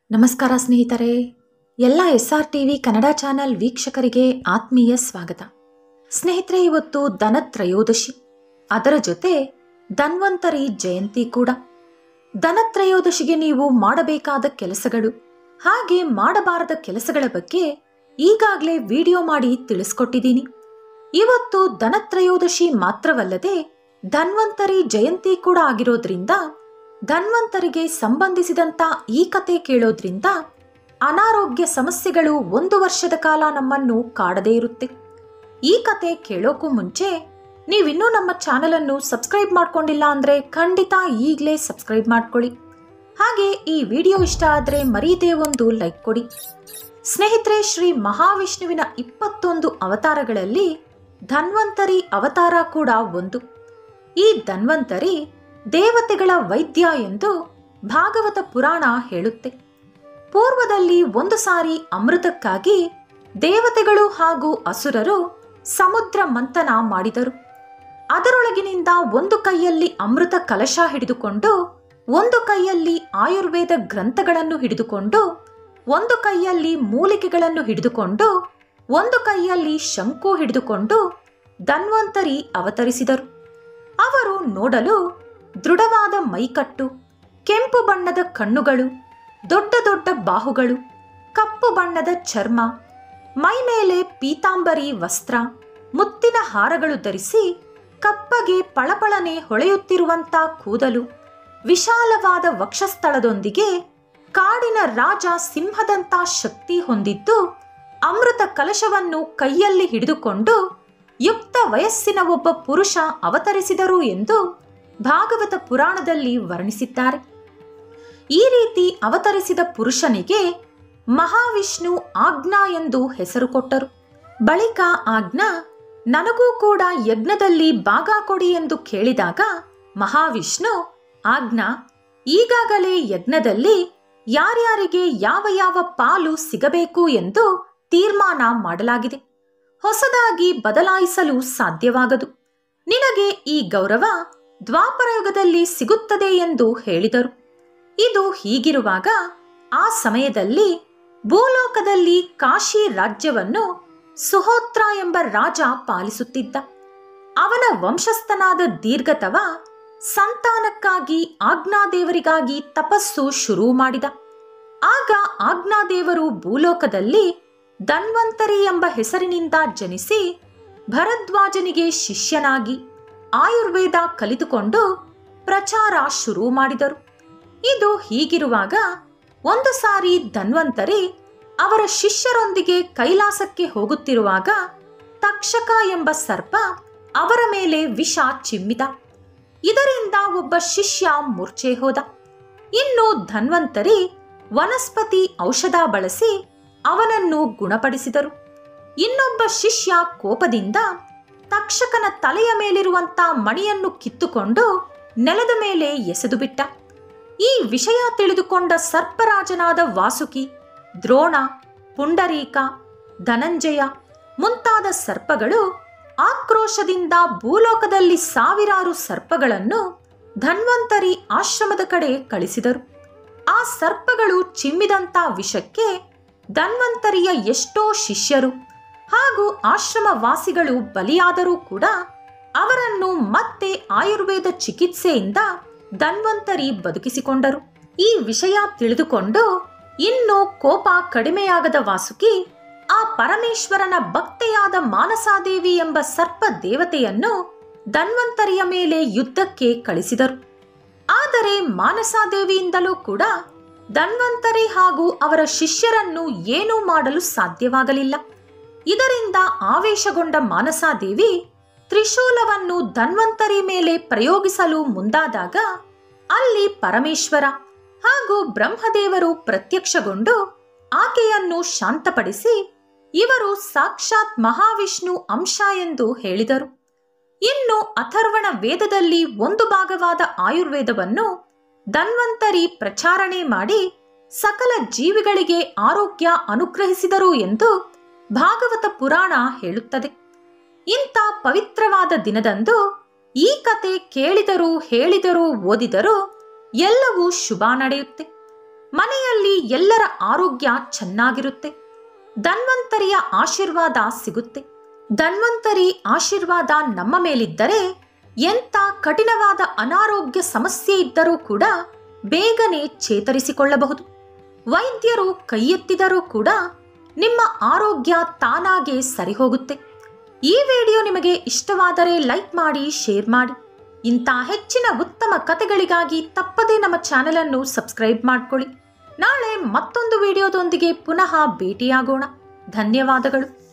ನಮಸ್ಕಾರ ಸ್ನೇಹಿತರೆ ಎಲ್ಲ S R TV Kannada channel ವೀಕ್ಷಕರಿಗೆ ಆತ್ಮೀಯ ಸ್ವಾಗತ ಸ್ನೇಹಿತರೆ ಇವತ್ತು ಧನತ್ರಯೋದಶಿ ಅದರ ಜೊತೆ ಧನ್ವಂತರಿ ಜಯಂತಿ ಕೂಡ ಧನತ್ರಯೋದಶಿಗೆ ನೀವು ಮಾಡಬೇಕಾದ ಕೆಲಸಗಳು ಹಾಗೆ ಮಾಡಬಾರದ ಕೆಲಸಗಳ ಬಗ್ಗೆ ಈಗಾಗಲೇ ವಿಡಿಯೋ ಮಾಡಿ ತಿಳಿಸ್ಕೊಟ್ಟಿದ್ದೀನಿ ಇವತ್ತು ಧನತ್ರಯೋದಶಿ ಮಾತ್ರವಲ್ಲದೆ ಧನ್ವಂತರಿ ಜಯಂತಿ ಕೂಡ ಆಗಿರೋದ್ರಿಂದ ಧನ್ವಂತರಿಗೆ ಸಂಬಂಧಿಸಿದಂತ ಈ ಕತೆ ಕೇಳೋದ್ರಿಂದ ಅನಾರೋಗ್ಯ ಸಮಸ್ಯೆಗಳು ಒಂದು ವರ್ಷದ ಕಾಲ ನಮ್ಮನ್ನು ಕಾಡದೇ ಇರುತ್ತೆ ಈ ಕತೆ ಕೇಳೋಕ್ಕೂ ಮುಂಚೆ ನೀವಿನ್ನೂ ನಮ್ಮ ಚಾನೆಲ್ ಅನ್ನು ಸಬ್ಸ್ಕ್ರೈಬ್ ಮಾಡ್ಕೊಂಡಿಲ್ಲ ಅಂದ್ರೆ ಖಂಡಿತ ಈಗಲೇ ಸಬ್ಸ್ಕ್ರೈಬ್ ಮಾಡ್ಕೊಳ್ಳಿ ಹಾಗೆ ಈ ವಿಡಿಯೋ ಇಷ್ಟ ಆದ್ರೆ ಮರೀದೇ ಒಂದು ಲೈಕ್ ಕೊಡಿ ಸ್ನೇಹಿತರೆ ಶ್ರೀ ಮಹಾವಿಷ್ಣುವಿನ ಇಪ್ಪತ್ತೊಂದು ಅವತಾರಗಳಲ್ಲಿ ಧನ್ವಂತರಿ ಅವತಾರ ಕೂಡ ಒಂದು ಈ ಧನ್ವಂತರಿ ದೇವತೆಗಳ ವೈದ್ಯ ಎಂದು ಭಾಗವತ ಪುರಾಣ ಹೇಳುತ್ತೆ ಪೂರ್ವದಲ್ಲಿ ಒಂದು ಸಾರಿ ಅಮೃತಕ್ಕಾಗಿ ದೇವತೆಗಳು ಹಾಗೂ ಅಸುರರು ಸಮುದ್ರ ಮಂಥನ ಮಾಡಿದರು ಅದರೊಳಗಿನಿಂದ ಒಂದು ಕೈಯಲ್ಲಿ ಅಮೃತ ಕಲಶ ಹಿಡಿದುಕೊಂಡು ಒಂದು ಕೈಯಲ್ಲಿ ಆಯುರ್ವೇದ ಗ್ರಂಥಗಳನ್ನು ಹಿಡಿದುಕೊಂಡು ಒಂದು ಕೈಯಲ್ಲಿ ಮೂಲಿಕೆಗಳನ್ನು ಹಿಡಿದುಕೊಂಡು ಒಂದು ಕೈಯಲ್ಲಿ ಶಂಕು ಹಿಡಿದುಕೊಂಡು ಧನ್ವಂತರಿ ಅವತರಿಸಿದರು ಅವರು ನೋಡಲು ದೃಢವಾದ ಮೈಕಟ್ಟು ಕೆಂಪು ಬಣ್ಣದ ಕಣ್ಣುಗಳು ದೊಡ್ಡ ದೊಡ್ಡ ಬಾಹುಗಳು ಕಪ್ಪು ಬಣ್ಣದ ಚರ್ಮ ಮೈಮೇಲೆ ಪೀತಾಂಬರಿ ವಸ್ತ್ರ ಮುತ್ತಿನ ಹಾರಗಳು ಧರಿಸಿ ಕಪ್ಪಗೆ ಪಳಪಳನೆ ಹೊಳೆಯುತ್ತಿರುವಂತ ಕೂದಲು ವಿಶಾಲವಾದ ವಕ್ಷಸ್ಥಳದೊಂದಿಗೆ ಕಾಡಿನ ರಾಜ ಸಿಂಹದಂತ ಶಕ್ತಿ ಹೊಂದಿದ್ದು ಅಮೃತ ಕಲಶವನ್ನು ಕೈಯಲ್ಲಿ ಹಿಡಿದುಕೊಂಡು ಯುಕ್ತ ವಯಸ್ಸಿನ ಒಬ್ಬ ಪುರುಷ ಅವತರಿಸಿದರು ಎಂದು ಭಾಗವತ ಪುರಾಣದಲ್ಲಿ ವರ್ಣಿಸಿದ್ದಾರೆ ಈ ರೀತಿ ಅವತರಿಸಿದ ಪುರುಷನಿಗೆ ಮಹಾವಿಷ್ಣು ಆಜ್ಞಾ ಎಂದು ಹೆಸರು ಕೊಟ್ಟರು ಬಳಿಕ ಆಜ್ಞಾ ನನಗೂ ಕೂಡ ಯಜ್ಞದಲ್ಲಿ ಭಾಗ ಕೊಡಿ ಎಂದು ಕೇಳಿದಾಗ ಮಹಾವಿಷ್ಣು ಆಜ್ಞಾ ಈಗಾಗಲೇ ಯಜ್ಞದಲ್ಲಿ ಯಾರ್ಯಾರಿಗೆ ಯಾವ ಯಾವ ಪಾಲು ಸಿಗಬೇಕು ಎಂದು ತೀರ್ಮಾನ ಮಾಡಲಾಗಿದೆ ಹೊಸದಾಗಿ ಬದಲಾಯಿಸಲು ಸಾಧ್ಯವಾಗದು ನಿನಗೆ ಈ ಗೌರವ ದ್ವಾಪರಯುಗದಲ್ಲಿ ಸಿಗುತ್ತದೆ ಎಂದು ಹೇಳಿದರು ಇದು ಹೀಗಿರುವಾಗ ಆ ಸಮಯದಲ್ಲಿ ಭೂಲೋಕದಲ್ಲಿ ಕಾಶಿ ರಾಜ್ಯವನ್ನು ಸುಹೋತ್ರ ಎಂಬ ರಾಜ ಪಾಲಿಸುತ್ತಿದ್ದ ಅವನ ವಂಶಸ್ಥನಾದ ದೀರ್ಘತವ ಸಂತಾನಕ್ಕಾಗಿ ಆಜ್ಞಾದೇವರಿಗಾಗಿ ತಪಸ್ಸು ಶುರು ಮಾಡಿದ ಆಗ ಆಜ್ಞಾದೇವರು ಭೂಲೋಕದಲ್ಲಿ ಧನ್ವಂತರಿ ಎಂಬ ಹೆಸರಿನಿಂದ ಜನಿಸಿ ಭರದ್ವಾಜನಿಗೆ ಶಿಷ್ಯನಾಗಿ ಆಯುರ್ವೇದ ಕಲಿತುಕೊಂಡು ಪ್ರಚಾರ ಶುರು ಮಾಡಿದರು ಇದು ಹೀಗಿರುವಾಗ ಒಂದು ಸಾರಿ ಧನ್ವಂತರಿ ಅವರ ಶಿಷ್ಯರೊಂದಿಗೆ ಕೈಲಾಸಕ್ಕೆ ಹೋಗುತ್ತಿರುವಾಗ ತಕ್ಷಕ ಎಂಬ ಸರ್ಪ ಅವರ ಮೇಲೆ ವಿಷ ಚಿಮ್ಮಿದ ಇದರಿಂದ ಒಬ್ಬ ಶಿಷ್ಯ ಮೂರ್ಛೆ ಹೋದ ಇನ್ನು ಧನ್ವಂತರಿ ವನಸ್ಪತಿ ಔಷಧ ಬಳಸಿ ಅವನನ್ನು ಗುಣಪಡಿಸಿದರು ಇನ್ನೊಬ್ಬ ಶಿಷ್ಯ ಕೋಪದಿಂದ ತಕ್ಷಕನ ತಲೆಯ ಮೇಲಿರುವಂತ ಮಣಿಯನ್ನು ಕಿತ್ತುಕೊಂಡು ನೆಲದ ಮೇಲೆ ಎಸೆದು ಬಿಟ್ಟ ಈ ವಿಷಯ ತಿಳಿದುಕೊಂಡ ಸರ್ಪರಾಜನಾದ ವಾಸುಕಿ ದ್ರೋಣ ಪುಂಡರೀಕ ಧನಂಜಯ ಮುಂತಾದ ಸರ್ಪಗಳು ಆಕ್ರೋಶದಿಂದ ಭೂಲೋಕದಲ್ಲಿ ಸಾವಿರಾರು ಸರ್ಪಗಳನ್ನು ಧನ್ವಂತರಿ ಆಶ್ರಮದ ಕಡೆ ಕಳಿಸಿದರು ಆ ಸರ್ಪಗಳು ಚಿಮ್ಮಿದಂತ ವಿಷಕ್ಕೆ ಧನ್ವಂತರಿಯ ಎಷ್ಟೋ ಶಿಷ್ಯರು ಹಾಗೂ ಆಶ್ರಮ ವಾಸಿಗಳು ಬಲಿಯಾದರೂ ಕೂಡ ಅವರನ್ನು ಮತ್ತೆ ಆಯುರ್ವೇದ ಚಿಕಿತ್ಸೆಯಿಂದ ಧನ್ವಂತರಿ ಬದುಕಿಸಿಕೊಂಡರು ಈ ವಿಷಯ ತಿಳಿದುಕೊಂಡು ಇನ್ನು ಕೋಪ ಕಡಿಮೆಯಾಗದ ವಾಸುಕಿ ಆ ಪರಮೇಶ್ವರನ ಭಕ್ತೆಯಾದ ಮಾನಸಾದೇವಿ ಎಂಬ ಸರ್ಪ ದೇವತೆಯನ್ನು ಧನ್ವಂತರಿಯ ಮೇಲೆ ಯುದ್ಧಕ್ಕೆ ಕಳಿಸಿದರು ಆದರೆ ಮಾನಸಾದೇವಿಯಿಂದಲೂ ಕೂಡ ಧನ್ವಂತರಿ ಹಾಗೂ ಅವರ ಶಿಷ್ಯರನ್ನು ಏನೂ ಮಾಡಲು ಸಾಧ್ಯವಾಗಲಿಲ್ಲ ಇದರಿಂದ ಆವೇಶಗೊಂಡ ಮಾನಸಾದೇವಿ ತ್ರಿಶೂಲವನ್ನು ಧನ್ವಂತರಿ ಮೇಲೆ ಪ್ರಯೋಗಿಸಲು ಮುಂದಾದಾಗ ಅಲ್ಲಿ ಪರಮೇಶ್ವರ ಹಾಗೂ ಬ್ರಹ್ಮದೇವರು ಪ್ರತ್ಯಕ್ಷಗೊಂಡು ಆಕೆಯನ್ನು ಶಾಂತಪಡಿಸಿ ಇವರು ಸಾಕ್ಷಾತ್ ಮಹಾವಿಷ್ಣು ಅಂಶ ಎಂದು ಹೇಳಿದರು ಇನ್ನು ಅಥರ್ವಣ ವೇದದಲ್ಲಿ ಒಂದು ಭಾಗವಾದ ಆಯುರ್ವೇದವನ್ನು ಧನ್ವಂತರಿ ಪ್ರಚಾರಣೆ ಮಾಡಿ ಸಕಲ ಜೀವಿಗಳಿಗೆ ಆರೋಗ್ಯ ಅನುಗ್ರಹಿಸಿದರು ಎಂದು ಭಾಗವತ ಪುರಾಣ ಹೇಳುತ್ತದೆ ಇಂಥ ಪವಿತ್ರವಾದ ದಿನದಂದು ಈ ಕತೆ ಕೇಳಿದರೂ ಹೇಳಿದರೂ ಓದಿದರೂ ಎಲ್ಲವೂ ಶುಭ ನಡೆಯುತ್ತೆ ಮನೆಯಲ್ಲಿ ಎಲ್ಲರ ಆರೋಗ್ಯ ಚೆನ್ನಾಗಿರುತ್ತೆ ಧನ್ವಂತರಿಯ ಆಶೀರ್ವಾದ ಸಿಗುತ್ತೆ ಧನ್ವಂತರಿ ಆಶೀರ್ವಾದ ನಮ್ಮ ಮೇಲಿದ್ದರೆ ಎಂಥ ಕಠಿಣವಾದ ಅನಾರೋಗ್ಯ ಸಮಸ್ಯೆ ಇದ್ದರೂ ಕೂಡ ಬೇಗನೆ ಚೇತರಿಸಿಕೊಳ್ಳಬಹುದು ವೈದ್ಯರು ಕೈ ಎತ್ತಿದರೂ ಕೂಡ ನಿಮ್ಮ ಆರೋಗ್ಯ ತಾನಾಗೆ ಸರಿಹೋಗುತ್ತೆ ಈ ವಿಡಿಯೋ ನಿಮಗೆ ಇಷ್ಟವಾದರೆ ಲೈಕ್ ಮಾಡಿ ಶೇರ್ ಮಾಡಿ ಇಂಥ ಹೆಚ್ಚಿನ ಉತ್ತಮ ಕಥೆಗಳಿಗಾಗಿ ತಪ್ಪದೇ ನಮ್ಮ ಚಾನೆಲ್ ಅನ್ನು ಸಬ್ಸ್ಕ್ರೈಬ್ ಮಾಡ್ಕೊಳ್ಳಿ ನಾಳೆ ಮತ್ತೊಂದು ವಿಡಿಯೋದೊಂದಿಗೆ ಪುನಃ ಭೇಟಿಯಾಗೋಣ ಧನ್ಯವಾದಗಳು